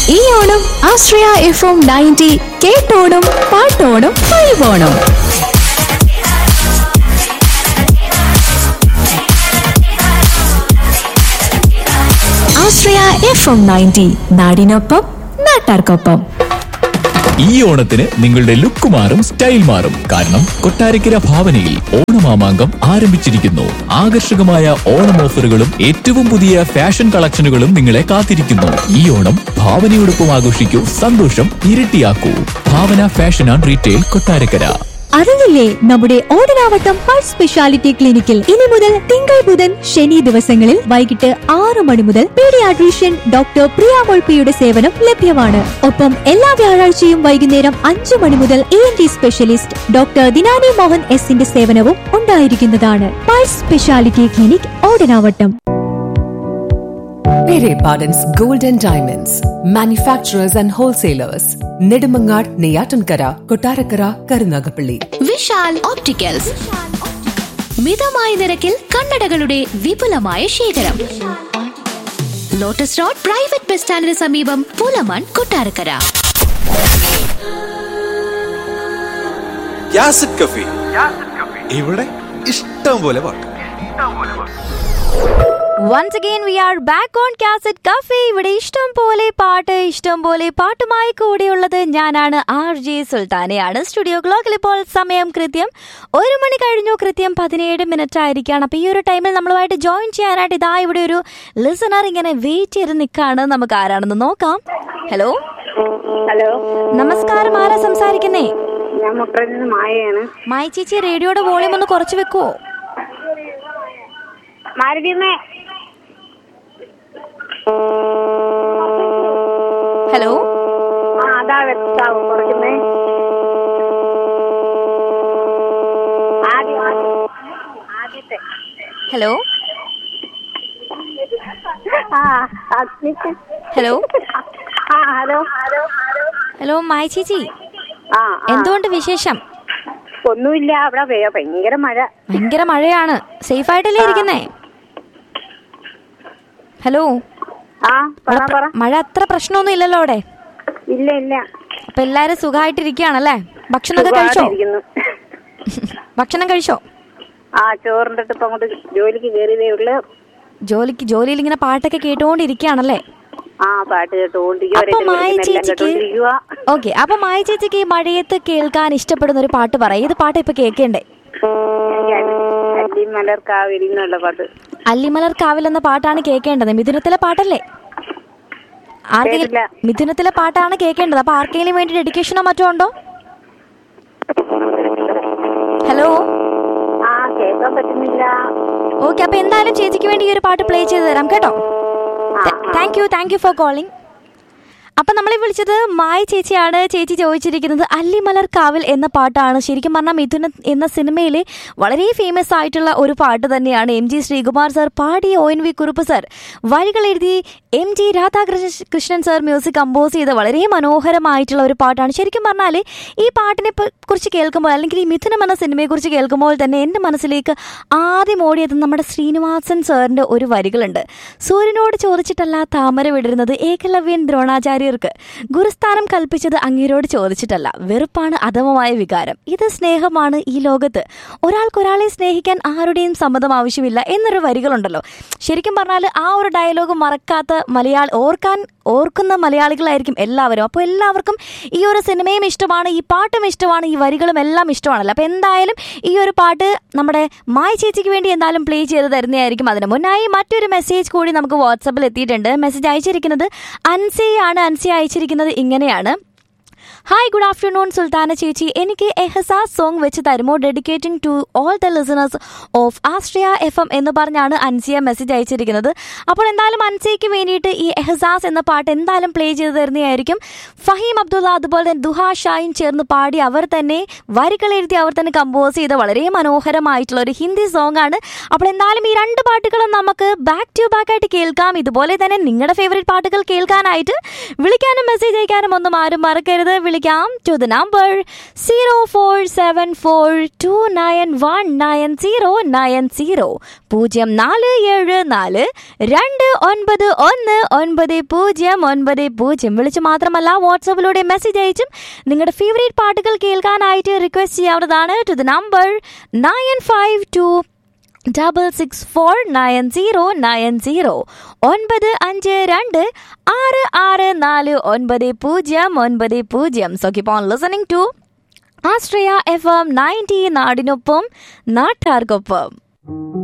ഈ Onam Ashraya F M ninety കേട്ടോണം പാട്ടോണം വൈബോണം ആശ്രയ എഫ് എം നയൻറ്റി നാടിനൊപ്പം നാട്ടാർക്കൊപ്പം ഈ ഓണത്തിന് നിങ്ങളുടെ ലുക്ക് മാറും സ്റ്റൈൽ മാറും കാരണം കൊട്ടാരക്കര ഭാവനയിൽ ഓണമാമാങ്കം ആരംഭിച്ചിരിക്കുന്നു ആകർഷകമായ ഓണം ഓഫറുകളും ഏറ്റവും പുതിയ ഫാഷൻ കളക്ഷനുകളും നിങ്ങളെ കാത്തിരിക്കുന്നു ഈ ഓണം ഭാവനയോടൊപ്പം ആഘോഷിക്കൂ സന്തോഷം ഇരട്ടിയാക്കൂ Bhavana fashion and retail Kottarakkara അറിഞ്ഞില്ലേ നമ്മുടെ ഓടനാവട്ടം പൾസ് സ്പെഷ്യാലിറ്റി ക്ലിനിക്കിൽ ഇനി മുതൽ തിങ്കൾ ബുധൻ ശനി ദിവസങ്ങളിൽ വൈകിട്ട് ആറ് മണി മുതൽ പീഡിയാട്രീഷ്യൻ ഡോക്ടർ പ്രിയ മൊൾപ്പിയുടെ സേവനം ലഭ്യമാണ് ഒപ്പം എല്ലാ വ്യാഴാഴ്ചയും വൈകുന്നേരം അഞ്ചു മണി മുതൽ E N T specialist doctor Dinani Mohan എസിന്റെ സേവനവും ഉണ്ടായിരിക്കുന്നതാണ് pulse speciality clinic Odanavattam Pere Pardon's Gold and Diamonds, manufacturers and wholesalers, Nedumangad, Neyatankara, Kotarakara, Karunagapalli. Vishal opticals മിതമായ നിരക്കിൽ കണ്ണടകളുടെ വിപുലമായ ശേഖരം ലോട്ടസ് റോഡ് പ്രൈവറ്റ് ബസ് സ്റ്റാൻഡിന് സമീപം പൂലമാൻ കൊട്ടാരക്കര യാസിഡ് കഫി ഇവിടെ ഇഷ്ടം പോലെ പാട്ട് once again we are back on cassette cafe ഇവിടെ ഇഷ്ടം പോലെ പാട്ട് ഇഷ്ടം പോലെ പാട്ടുമായി കൂടെയുള്ളത് ഞാനാണ് ആർ ജെ സുൽത്താനയാണ് സ്റ്റുഡിയോ ക്ലോക്കിൽ ഇപ്പോൾ സമയം കൃത്യം ഒരു മണി കഴിഞ്ഞു കൃത്യം പതിനേഴ് മിനിറ്റ് ആയിരിക്കുകയാണ് അപ്പോൾ ഈ ഒരു ടൈമിൽ നമ്മളുമായിട്ട് ജോയിൻ ചെയ്യാനായിട്ട് ഇതാ ഇവിടെ ഒരു ലിസണർ ഇങ്ങനെ വെയിറ്റ് ചെയ്ത് നിൽക്കുകയാണ് നമുക്ക് ആരാണെന്ന് നോക്കാം ഹലോ ഹലോ നമസ്കാരം ആരാ സംസാരിക്കുന്നേ ഞാൻ മുട്ടയിൽ നിന്ന് മായയാണ് മായി ചേച്ചി റേഡിയോയുടെ വോളിയം ഒന്ന് കുറച്ച് വെക്കുവോ മാരുതിമേ ഹലോ ആ അതാ വെച്ചാവും കുറയ്ക്കുന്നേ ആദ്യം ആദ്യം. ആദ്യത്തെ ഹലോ ആ ആദ്യത്തെ. ഹലോ ആ ഹലോ ഹലോ ഹലോ മായി ചേച്ചി ആ ആ. എന്തുകൊണ്ട് വിശേഷം ഒന്നുമില്ല അവിടെ വേ- ഭയങ്കര മഴ ഭയങ്കര മഴയാണ് സേഫ് ആയിട്ടല്ലേ ഇരിക്കുന്നേ ഹലോ ആ പറ അവിടെ പറ പ്ര- മഴ അത്ര പ്രശ്നമൊന്നും ഇല്ലല്ലോ അവിടെ ഇല്ല ഇല്ല അപ്പൊ എല്ലാരും സുഖമായിട്ടിരിക്കുകയാണല്ലേ ഭക്ഷണമൊക്കെ കഴിച്ചോ സുഖമായിട്ടിരിക്കുന്നു. ഭക്ഷണം കഴിച്ചോ ആ ചോറിന്റെ അടുത്ത് ഇപ്പൊ അങ്ങോട്ട് ജോലിക്ക് കയറിയതേ ഉള്ളു ജോലിക്ക് ജോലിയിൽ ഇങ്ങനെ പാട്ടൊക്കെ കേട്ടുകൊണ്ടിരിക്കുകയാണല്ലേ ആ പാട്ട് കേട്ടോണ്ടിരിക്കുക അപ്പൊ മായ ചേച്ചിക്ക് കേട്ടോണ്ടിരിക്കുക ഓക്കെ അപ്പൊ മായ ചേച്ചിക്ക് ഈ മഴയത്ത് കേൾക്കാൻ ഇഷ്ടപ്പെടുന്ന ഒരു പാട്ട് പറ ഏത് പാട്ട് ഇപ്പൊ കേൾക്കണ്ടേ അല്ലി മലർ കാവേരി എന്നുള്ള പാട്ട് അല്ലിമലർ കാവിൽ എന്ന പാട്ടാണ് കേൾക്കേണ്ടത് മിഥുനത്തിലെ പാട്ടല്ലേ ആർക്കെങ്കിലും കേട്ടില്ല. മിഥുനത്തിലെ പാട്ടാണ് കേൾക്കേണ്ടത് അപ്പൊ ആർക്കെങ്കിലും വേണ്ടി ഡെഡിക്കേഷനോ മറ്റോ ഉണ്ടോ ഹലോ ആ കേൾക്കാൻ പറ്റുന്നില്ല ഓക്കെ അപ്പൊ എന്തായാലും ചേച്ചിക്ക് വേണ്ടി ഈ ഒരു പാട്ട് പ്ലേ ചെയ്ത് തരാം കേട്ടോ ആ, thank you thank you for calling അപ്പൊ നമ്മളെ വിളിച്ചത് മായ ചേച്ചിയാണ് ചേച്ചി ചോദിച്ചിരിക്കുന്നത് അല്ലിമലർ കാവിൽ എന്ന പാട്ടാണ് ശരിക്കും പറഞ്ഞാൽ മിഥുന എന്ന സിനിമയിലെ വളരെ ഫേമസ് ആയിട്ടുള്ള ഒരു പാട്ട് തന്നെയാണ് എം ജി ശ്രീകുമാർ സർ പാടിയ O N V Kurup sir വരികൾ എഴുതി M G Radhakrishna Krishnan sir music compose ചെയ്ത വളരെ മനോഹരമായിട്ടുള്ള ഒരു പാട്ടാണ് ശരിക്കും പറഞ്ഞാൽ ഈ പാട്ടിനെ പ- കുറിച്ച് കേൾക്കുമ്പോൾ അല്ലെങ്കിൽ ഈ മിഥുനം എന്ന സിനിമയെക്കുറിച്ച് കേൾക്കുമ്പോൾ തന്നെ എൻ്റെ മനസ്സിലേക്ക് ആദ്യം ഓടിയത് നമ്മുടെ ശ്രീനിവാസൻ സാറിൻ്റെ ഒരു വരികളുണ്ട് സൂര്യനോട് ചോദിച്ചിട്ടല്ല താമര വിടരുന്നത് ഏകലവ്യൻ ദ്രോണാചാര്യർക്ക് ഗുരുസ്ഥാനം കൽപ്പിച്ചത് അങ്ങേരോട് ചോദിച്ചിട്ടല്ല വെറുപ്പാണ് അധമമായ വികാരം ഇത് സ്നേഹമാണ് ഈ ലോകത്ത് ഒരാൾക്കൊരാളെ സ്നേഹിക്കാൻ ആരുടെയും സമ്മതം ആവശ്യമില്ല എന്നൊരു വരികളുണ്ടല്ലോ ശരിക്കും പറഞ്ഞാൽ ആ ഒരു ഡയലോഗ് മറക്കാത്ത മലയാള ഓർക്കാൻ ഓർക്കുന്ന മലയാളികളായിരിക്കും എല്ലാവരും അപ്പോൾ എല്ലാവർക്കും ഈ ഒരു സിനിമയും ഇഷ്ടമാണ് ഈ പാട്ടും ഇഷ്ടമാണ് ഈ വരികളും എല്ലാം ഇഷ്ടമാണല്ലോ അപ്പോൾ എന്തായാലും ഈ ഒരു പാട്ട് നമ്മുടെ മായ ചേച്ചിക്ക് വേണ്ടി എന്തായാലും പ്ലേ ചെയ്ത് തരുന്നതായിരിക്കും അതിന് മുന്നായി മറ്റൊരു മെസ്സേജ് കൂടി നമുക്ക് വാട്സപ്പിൽ എത്തിയിട്ടുണ്ട് മെസ്സേജ് അയച്ചിരിക്കുന്നത് അൻസിയാണ് അൻസി അയച്ചിരിക്കുന്നത് ഇങ്ങനെയാണ് ഹായ് ഗുഡ് ആഫ്റ്റർനൂൺ സുൽത്താന ചേച്ചി എനിക്ക് എഹസാസ് സോങ് വെച്ച് തരുമോ dedicating to all the listeners of Ashraya F M എന്ന് പറഞ്ഞാണ് അൻസിയ മെസ്സേജ് അയച്ചിരിക്കുന്നത് അപ്പോൾ എന്തായാലും അൻസിയയ്ക്ക് വേണ്ടിയിട്ട് ഈ എഹസാസ് എന്ന പാട്ട് എന്തായാലും പ്ലേ ചെയ്ത് തരുന്നതായിരിക്കും ഫഹീം അബ്ദുള്ള അതുപോലെ തന്നെ ദുഹാ ഷായും ചേർന്ന് പാടി അവർ തന്നെ വരികൾ എഴുതി അവർ തന്നെ കമ്പോസ് ചെയ്ത വളരെ മനോഹരമായിട്ടുള്ള ഒരു ഹിന്ദി സോങ് ആണ് അപ്പോൾ എന്തായാലും ഈ രണ്ട് പാട്ടുകളും നമുക്ക് ബാക്ക് ടു ബാക്ക് ആയിട്ട് കേൾക്കാം ഇതുപോലെ തന്നെ നിങ്ങളുടെ ഫേവറേറ്റ് പാട്ടുകൾ കേൾക്കാനായിട്ട് വിളിക്കാനും മെസ്സേജ് അയക്കാനും ഒന്നും ആരും മറക്കരുത് വിളിക്കാം to the number zero four seven four two nine one nine zero nine zero പൂജ്യം നാല് ഏഴ് നാല് രണ്ട് ഒൻപത് ഒന്ന് ഒൻപത് പൂജ്യം ഒൻപത് പൂജ്യം വിളിച്ച് മാത്രമല്ല വാട്സപ്പിലൂടെ മെസ്സേജ് അയച്ചും നിങ്ങളുടെ ഫേവറേറ്റ് പാട്ടുകൾ കേൾക്കാനായിട്ട് റിക്വസ്റ്റ് ചെയ്യാവുന്നതാണ് to the number nine five two double six four nine zero nine zero ഒൻപത് അഞ്ച് രണ്ട് ആറ് ആറ് നാല് ഒൻപത് പൂജ്യം ഒൻപത് പൂജ്യം so keep on listening to Ashraya F M ninety നാടിനൊപ്പം നാട്ടാർക്കൊപ്പം